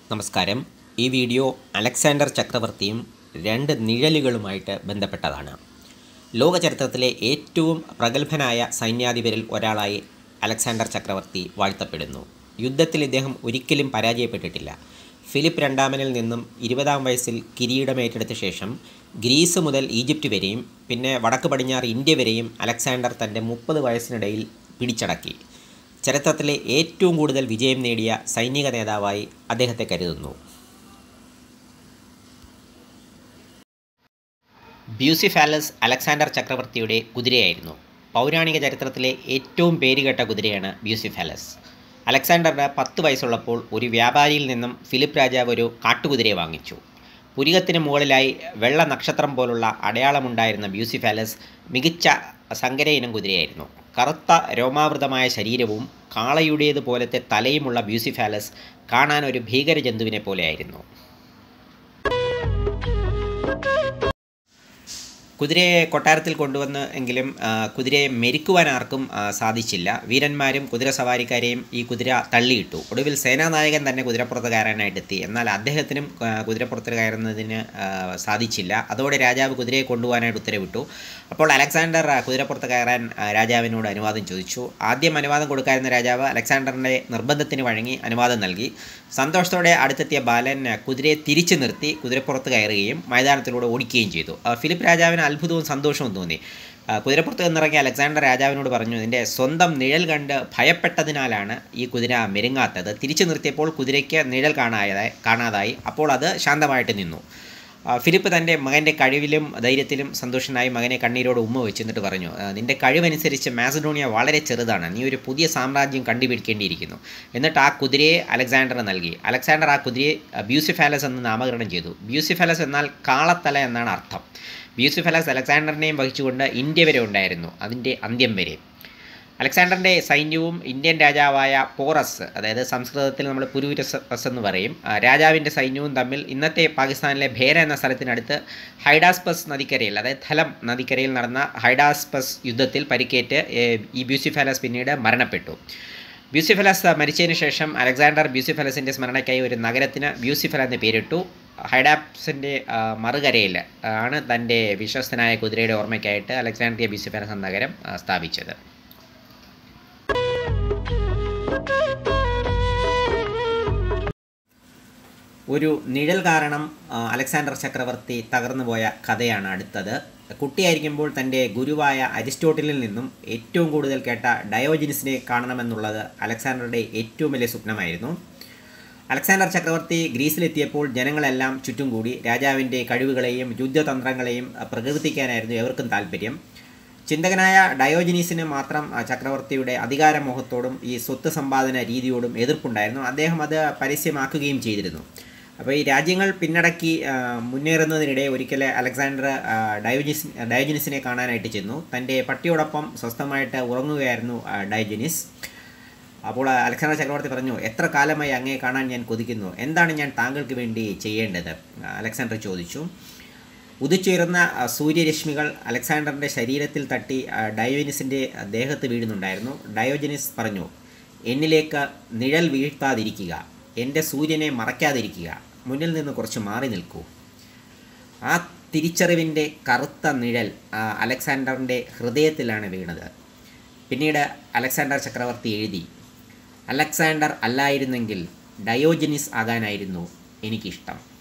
നമസ്കാരം ഈ video Alexander ചക്രവർത്തിയും രണ്ട് നിഴലുകളുമായിട്ട് ബന്ധപ്പെട്ടതാണ് ലോക ചരിത്രത്തിലെ ഏറ്റവും പ്രഗത്ഭനായ സൈന്യാധിപരിൽ ഒരാളായി അലക്സാണ്ടർ ചക്രവർത്തി വാഴ്ത്തപ്പെടുന്നു യുദ്ധത്തിൽ ഇദ്ദേഹം ഒരിക്കലും പരാജയപ്പെട്ടിട്ടില്ല ഫിലിപ്പ് രണ്ടാമനിൽ നിന്നും ഇരുപതാം വയസ്സിൽ കിരീടമേറ്റെടുത്ത ശേഷം ഗ്രീസ് മുതൽ ഈജിപ്റ്റ് വരെയും പിന്നെ വടക്ക് പടിഞ്ഞാറ് ഇന്ത്യ വരെയും അലക്സാണ്ടർ തൻ്റെ മുപ്പത് വയസ്സിനിടയിൽ പിടിച്ചടക്കി ചരിത്രത്തിലെ ഏറ്റവും കൂടുതൽ വിജയം നേടിയ സൈനിക നേതാവായി അദ്ദേഹത്തെ കരുതുന്നു ബ്യൂസിഫാലസ് അലക്സാണ്ടർ ചക്രവർത്തിയുടെ കുതിരയായിരുന്നു പൗരാണിക ചരിത്രത്തിലെ ഏറ്റവും പേരുകേട്ട കുതിരയാണ് ബ്യൂസിഫാലസ് അലക്സാണ്ടറിന് പത്ത് വയസ്സുള്ളപ്പോൾ ഒരു വ്യാപാരിയിൽ നിന്നും ഫിലിപ്പ് രാജാവ് ഒരു കാട്ടുകുതിരയെ വാങ്ങിച്ചു പുരികത്തിന് മുകളിലായി വെള്ള നക്ഷത്രം പോലുള്ള അടയാളമുണ്ടായിരുന്ന ബ്യൂസിഫാലസ് മികച്ച സങ്കര ഇനം കുതിരയായിരുന്നു കറുത്ത രോമാവൃതമായ ശരീരവും കാളയുടേത് പോലത്തെ തലയുമുള്ള ബ്യൂസിഫാലസ് കാണാൻ ഒരു ഭീകര ജന്തുവിനെ പോലെയായിരുന്നു കുതിരയെ കൊട്ടാരത്തിൽ കൊണ്ടുവന്ന് എങ്കിലും ആ, കുതിരയെ മെരുക്കുവാൻ ആർക്കും ആ, സാധിച്ചില്ല വീരന്മാരും കുതിര സവാരിക്കാരെയും ഈ കുതിര തള്ളിയിട്ടു ഒടുവിൽ സേനാനായകൻ തന്നെ കുതിരപ്പുറത്ത് കയറാനായിട്ട് എത്തി എന്നാൽ അദ്ദേഹത്തിനും ആ, കുതിരപ്പുറത്ത് കയറുന്നതിന് ആ, സാധിച്ചില്ല അതോടെ രാജാവ് കുതിരയെ കൊണ്ടുപോകാനായിട്ട് ഉത്തരവിട്ടു അപ്പോൾ അലക്സാണ്ടർ ആ, കുതിരപ്പുറത്ത് കയറാൻ ആ, രാജാവിനോട് അനുവാദം ചോദിച്ചു ആദ്യം അനുവാദം കൊടുക്കാതിരുന്ന രാജാവ് അലക്സാണ്ടറിൻ്റെ നിർബന്ധത്തിന് വഴങ്ങി അനുവാദം നൽകി സന്തോഷത്തോടെ അടുത്തെത്തിയ ബാലൻ ആ, കുതിരയെ തിരിച്ചു നിർത്തി കുതിരപ്പുറത്ത് കയറുകയും മൈതാനത്തിലൂടെ ഓടിക്കുകയും ചെയ്തു ആ, ഫിലിപ്പ് രാജാവിന് അത്ഭുതവും സന്തോഷവും തോന്നി ആ, കുതിരപ്പുറത്ത് നിന്നിറങ്ങിയ അലക്സാണ്ടർ രാജാവിനോട് പറഞ്ഞു നിന്റെ സ്വന്തം നിഴൽ കണ്ട് ഭയപ്പെട്ടതിനാലാണ് ഈ കുതിര മെരുങ്ങാത്തത് തിരിച്ചു നിർത്തിയപ്പോൾ കുതിരയ്ക്ക് നിഴൽ കാണാതായി കാണാതായി അപ്പോൾ അത് ശാന്തമായിട്ട് നിന്നു ആ, ഫിലിപ്പ് തൻ്റെ മകൻ്റെ കഴിവിലും ധൈര്യത്തിലും സന്തോഷനായി മകനെ കണ്ണീരോട് ഉമ്മ വെച്ച് എന്നിട്ട് പറഞ്ഞു "ആ, നിന്റെ കഴിവനുസരിച്ച് മാസഡോണിയ വളരെ ചെറുതാണ് നീ ഒരു പുതിയ സാമ്രാജ്യം കണ്ടുപിടിക്കേണ്ടിയിരിക്കുന്നു എന്നിട്ട് ആ കുതിരയെ അലക്സാണ്ടർ നൽകി അലക്സാണ്ടർ ആ കുതിരയെ ആ, ബ്യൂസിഫാലസ് എന്ന് നാമകരണം ചെയ്തു ബ്യൂസിഫാലസ് എന്നാൽ കാളത്തല എന്നാണ് അർത്ഥം ബ്യൂസിഫാലസ് അലക്സാണ്ടറിനെയും വഹിച്ചുകൊണ്ട് ഇന്ത്യ വരെ ഉണ്ടായിരുന്നു അതിൻ്റെ അന്ത്യം വരെ അലക്സാണ്ടറിൻ്റെ സൈന്യവും ഇന്ത്യൻ രാജാവായ പോറസ് അതായത് സംസ്കൃതത്തിൽ നമ്മൾ പുരൂരസ് എന്ന് പറയും ആ, രാജാവിൻ്റെ സൈന്യവും തമ്മിൽ ഇന്നത്തെ പാകിസ്ഥാനിലെ ഭേര എന്ന സ്ഥലത്തിനടുത്ത് ഹൈഡാസ്പസ് നദിക്കരയിൽ അതായത് ഥലം നദിക്കരയിൽ നടന്ന ഹൈഡാസ്പസ് യുദ്ധത്തിൽ പരിക്കേറ്റ് ഏ, ഈ ബ്യൂസിഫാലസ് പിന്നീട് മരണപ്പെട്ടു ബ്യൂസിഫലസ് മരിച്ചതിന് ശേഷം അലക്സാണ്ടർ ബ്യൂസിഫലസിൻ്റെ സ്മരണയ്ക്കായി ഒരു നഗരത്തിന് ബ്യൂസിഫല എന്ന് പേരിട്ടു ഹൈഡാപ്സിൻ്റെ ആ, മറുകരയിൽ ആണ് തൻ്റെ വിശ്വസ്തനായ കുതിരയുടെ ഓർമ്മയ്ക്കായിട്ട് അലക്സാണ്ട്രിയ ബ്യൂസിഫലസ് എന്ന നഗരം ആ, സ്ഥാപിച്ചത് ഒരു നിഴൽ കാരണം ആ, അലക്സാണ്ടർ ചക്രവർത്തി തകർന്നുപോയ കഥയാണ് അടുത്തത് കുട്ടിയായിരിക്കുമ്പോൾ തൻ്റെ ഗുരുവായ അരിസ്റ്റോട്ടിലിൽ നിന്നും ഏറ്റവും കൂടുതൽ കേട്ട ഡയോജിനിസിനെ കാണണമെന്നുള്ളത് അലക്സാണ്ടറുടെ ഏറ്റവും വലിയ സ്വപ്നമായിരുന്നു അലക്സാണ്ടർ ചക്രവർത്തി ഗ്രീസിലെത്തിയപ്പോൾ ജനങ്ങളെല്ലാം ചുറ്റും കൂടി രാജാവിൻ്റെ കഴിവുകളെയും യുദ്ധതന്ത്രങ്ങളെയും ആ, പ്രകീർത്തിക്കാനായിരുന്നു എവർക്കും താല്പര്യം ചിന്തകനായ ഡയോജനീസിന് മാത്രം ആ, ചക്രവർത്തിയുടെ അധികാരമോഹത്തോടും ഈ സ്വത്ത് സമ്പാദന രീതിയോടും എതിർപ്പുണ്ടായിരുന്നു അദ്ദേഹം അത് പരസ്യമാക്കുകയും ചെയ്തിരുന്നു അപ്പോൾ ഈ രാജ്യങ്ങൾ പിന്നടക്കി ആ, മുന്നേറുന്നതിനിടെ ഒരിക്കൽ അലക്സാണ്ടർ ആ, ഡയോജിസ് ഡയോജനിസിനെ കാണാനായിട്ട് ചെന്നു തൻ്റെ പട്ടിയോടൊപ്പം സ്വസ്ഥമായിട്ട് ഉറങ്ങുകയായിരുന്നു ആ, ഡയോജനിസ് അപ്പോൾ അലക്സാണ്ടർ ചക്രവർത്തി പറഞ്ഞു എത്ര കാലമായി അങ്ങേ കാണാൻ ഞാൻ കൊതിക്കുന്നു എന്താണ് ഞാൻ താങ്കൾക്ക് വേണ്ടി ചെയ്യേണ്ടത് അലക്സാണ്ടർ ചോദിച്ചു ഉദിച്ചുയർന്ന ആ, സൂര്യരശ്മികൾ അലക്സാണ്ടറിൻ്റെ ശരീരത്തിൽ തട്ടി ആ, ഡയോജനിസിൻ്റെ ദേഹത്ത് വീഴുന്നുണ്ടായിരുന്നു ഡയോജനിസ് പറഞ്ഞു എന്നിലേക്ക് നിഴൽ വീഴ്ത്താതിരിക്കുക എൻ്റെ സൂര്യനെ മറയ്ക്കാതിരിക്കുക മുന്നിൽ നിന്ന് കുറച്ച് മാറി നിൽക്കൂ ആ തിരിച്ചറിവിൻ്റെ കറുത്ത നിഴൽ ആ, അലക്സാണ്ടറിൻ്റെ ഹൃദയത്തിലാണ് വീണത് പിന്നീട് അലക്സാണ്ടർ ചക്രവർത്തി എഴുതി അലക്സാണ്ടർ അല്ലായിരുന്നെങ്കിൽ ഡയോജനിസ് ആകാനായിരുന്നു എനിക്കിഷ്ടം